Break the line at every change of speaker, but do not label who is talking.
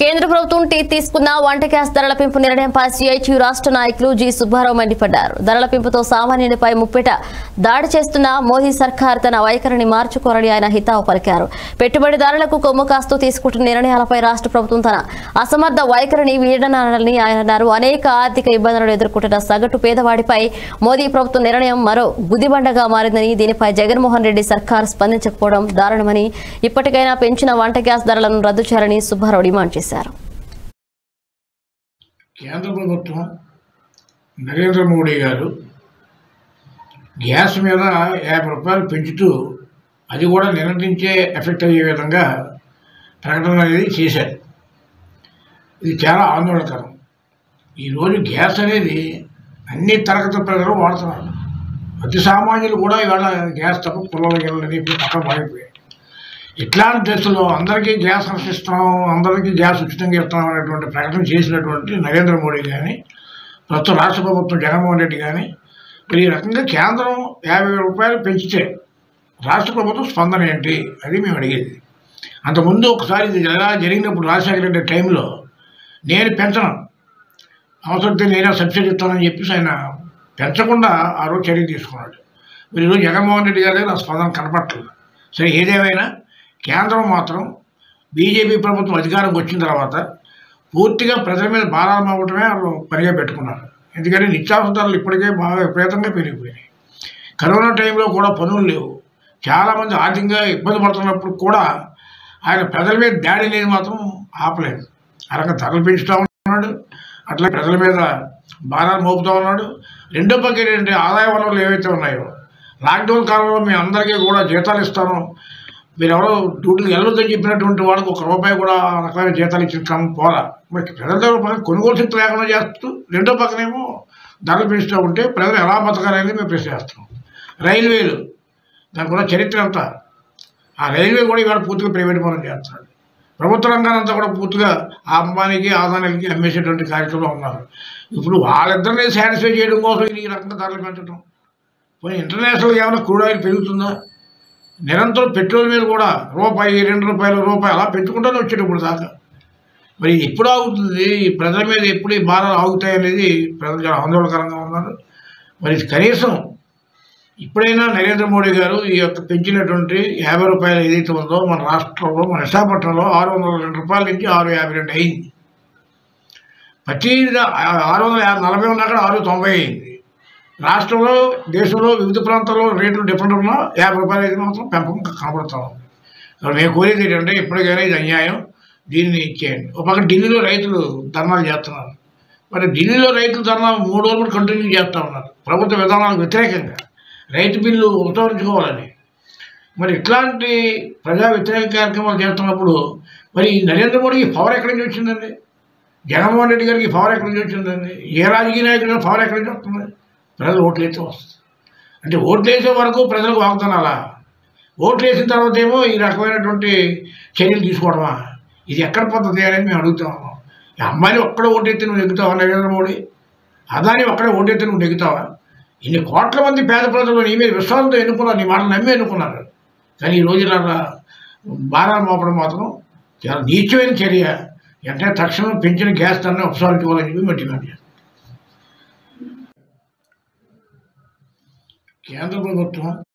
కేంద్ర ప్రభుత్వం టీ తీసుకున్న వంట గ్యాస్ ధరల పెంపు నిర్ణయంపై సిఐటియు రాష్ట్ర నాయకులు జి సుబ్బారావు మండిపడ్డారు ధరల పెంపుతో సామాన్యునిపై ముప్పిట దాడి చేస్తున్న మోదీ సర్కార్ తన వైఖరిని మార్చుకోరని ఆయన హితావు పలికారు పెట్టుబడిదారులకు కొమ్ము కాస్తూ తీసుకుంటున్న నిర్ణయాలపై రాష్ట్ర ప్రభుత్వం తన అసమర్థ వైఖరిని వీడనాలని ఆయన అన్నారు అనేక ఆర్థిక ఇబ్బందులను ఎదుర్కొంటున్న సగటు పేదవాడిపై మోదీ ప్రభుత్వం నిర్ణయం మరో గుదిబండగా మారిందని దీనిపై జగన్మోహన్ రెడ్డి సర్కార్ స్పందించకపోవడం దారుణమని ఇప్పటికైనా పెంచిన వంట గ్యాస్ ధరలను రద్దు చేయాలని సుబ్బారావు డిమాండ్ చేశారు
కేంద్ర ప్రభుత్వం నరేంద్ర మోడీ గారు గ్యాస్ మీద యాభై రూపాయలు పెంచుతూ అది కూడా నిరంతించే ఎఫెక్ట్ అయ్యే విధంగా ప్రకటన అనేది చేశారు ఇది చాలా ఆందోళనకరం ఈరోజు గ్యాస్ అనేది అన్ని తరగతి ప్రజలు వాడుతున్నారు అతి సామాన్యులు కూడా ఇవాళ గ్యాస్ తప్ప పుల్లలు గిల్లలు ఇప్పుడు పక్కన పడిపోయాయి ఇట్లాంటి దశలో అందరికీ గ్యాస్ ఇస్తాం అందరికీ గ్యాస్ ఉచితంగా ఇస్తాం అనేటువంటి ప్రకటన చేసినటువంటి నరేంద్ర మోడీ కానీ ప్రస్తుతం రాష్ట్ర ప్రభుత్వం జగన్మోహన్ రెడ్డి కానీ మరి ఈ రకంగా కేంద్రం యాభై రూపాయలు పెంచితే రాష్ట్ర ప్రభుత్వం స్పందన ఏంటి అది మేము అడిగేది అంతకుముందు ఒకసారి ఇది ఎలా జరిగినప్పుడు రాజశేఖర రెడ్డి టైంలో నేను పెంచను అవసరమైతే నేనే సబ్సిడీ ఇస్తానని చెప్పేసి ఆయన పెంచకుండా ఆ రోజు చర్య తీసుకున్నాడు మరి ఈరోజు జగన్మోహన్ రెడ్డి గారి దగ్గర ఆ స్పందన కనపట్లేదు సరే ఏదేమైనా కేంద్రం మాత్రం బీజేపీ ప్రభుత్వం అధికారంకి వచ్చిన తర్వాత పూర్తిగా ప్రజల మీద భారాలు అవ్వటమే వాళ్ళు పనిగా పెట్టుకున్నారు ఎందుకంటే నిత్యావసర ధరలు ఇప్పటికే బాగా విపరీతంగా పెరిగిపోయినాయి కరోనా టైంలో కూడా పనులు లేవు చాలామంది ఆర్థికంగా ఇబ్బంది పడుతున్నప్పుడు కూడా ఆయన ప్రజల మీద దాడి అనేది మాత్రం ఆపలేదు ఆ రకంగా ధరలు పెంచుతూ ఉన్నాడు అట్లా ప్రజల మీద భారాలు మోపుతూ ఉన్నాడు రెండో పక్క ఏంటంటే ఆదాయ వనరులు ఏవైతే ఉన్నాయో లాక్డౌన్ కాలంలో మీ అందరికీ కూడా జీతాలు ఇస్తాను మీరు ఎవరో డ్యూటీకి వెళ్ళొద్దని చెప్పినటువంటి వాళ్ళకి ఒక రూపాయి కూడా ఆ రకమైన జీతాలు ఇచ్చిన క్రమం పోరా మరి ప్రజల దగ్గర పక్కన కొనుగోలు శక్తి లేకుండా చేస్తూ రెండో పక్కనేమో ధరలు పెంచుతూ ఉంటే ప్రజలు ఎలా బతకాలనేది మేము ప్రశ్న చేస్తున్నాం రైల్వేలు దానికి కూడా చరిత్ర అంతా ఆ రైల్వే కూడా ఇవాళ పూర్తిగా ప్రైవేట్ పనులు చేస్తున్నాడు ప్రభుత్వ రంగాన్ని అంతా కూడా పూర్తిగా ఆ అంబానీకి ఆదానికి అమ్మేసేటువంటి కార్యక్రమంలో ఉన్నారు ఇప్పుడు వాళ్ళిద్దరినీ సాటిస్ఫై చేయడం కోసం ఈ రకంగా ధరలు పెంచడం పోనీ ఇంటర్నేషనల్ ఏమైనా క్రూడ్ ఆయిల్ పెరుగుతుందా నిరంతరం పెట్రోల్ మీద కూడా రూపాయి రెండు రూపాయలు రూపాయి అలా పెంచుకుంటూనే వచ్చాడు ఇప్పుడు దాకా మరి ఇది ఎప్పుడు ఆగుతుంది ఈ ప్రజల మీద ఎప్పుడు ఈ భారాలు ఆగుతాయి అనేది ప్రజలు చాలా ఆందోళనకరంగా ఉన్నారు మరి కనీసం ఇప్పుడైనా నరేంద్ర మోడీ గారు ఈ యొక్క పెంచినటువంటి యాభై రూపాయలు ఏదైతే ఉందో మన రాష్ట్రంలో మన విశాఖపట్నంలో ఆరు వందల రెండు రూపాయల నుంచి ఆరు యాభై రెండు అయింది ప్రతి ఆరు వందల యా- నలభై ఉన్నా కూడా ఆరు తొంభై అయింది రాష్ట్రంలో దేశంలో వివిధ ప్రాంతాల్లో రేట్లు డిఫరెంట్ ఉన్నా యాభై రూపాయలు అయితే మాత్రం పెంపకం కనబడుతూ ఉంది ఇక్కడ మేము కోరేది ఏంటంటే ఇప్పటికైనా ఇది అన్యాయం దీన్ని ఇచ్చేయండి ఒక పక్క ఢిల్లీలో రైతులు ధర్నాలు చేస్తున్నారు మరి ఢిల్లీలో రైతులు ధర్నా మూడు రోజులు కంటిన్యూ చేస్తూ ఉన్నారు ప్రభుత్వ విధానాలకు వ్యతిరేకంగా రైతు బిల్లు ఉపసంహరించుకోవాలని మరి ఇట్లాంటి ప్రజా వ్యతిరేక కార్యక్రమాలు చేస్తున్నప్పుడు మరి ఈ నరేంద్ర మోడీకి పవర్ ఎక్కడి నుంచి వచ్చిందండి జగన్మోహన్ రెడ్డి గారికి పవర్ ఎక్కడి నుంచి వచ్చిందండి ఏ రాజకీయ నాయకుడికి పవర్ ఎక్కడి నుంచి వస్తుంది ప్రజలు ఓట్లు వేస్తే వస్తుంది అంటే ఓట్లు వేసే వరకు ప్రజలకు వాగ్దానాలా ఓట్లు వేసిన తర్వాత ఏమో ఈ రకమైనటువంటి చర్యలు తీసుకోవడమా ఇది ఎక్కడ పద్ధతి అనేది మేము అడుగుతా ఉన్నాం ఈ అమ్మాయిని ఒక్కడ ఓటెత్తి నువ్వు నెగ్గుతావా నరేంద్ర మోడీ అదాని ఒక్కడే ఓటెత్తి నువ్వు నెగ్గుతావా ఇన్ని కోట్ల మంది పేద ప్రజలు నీ మీద విశ్వాసంతో ఎన్నుకున్నారు నీ మాటలు నమ్మి ఎన్నుకున్నారు కానీ ఈ రోజు ఇలా భారాలు మోపడం మాత్రం చాలా నీచమైన చర్య వెంటనే తక్షణం పెంచిన గ్యాస్ ధరని ఉపసంహరించుకోవాలని చెప్పి మేము డిమాండ్ చేస్తాం కేంద్ర ప్రభుత్వం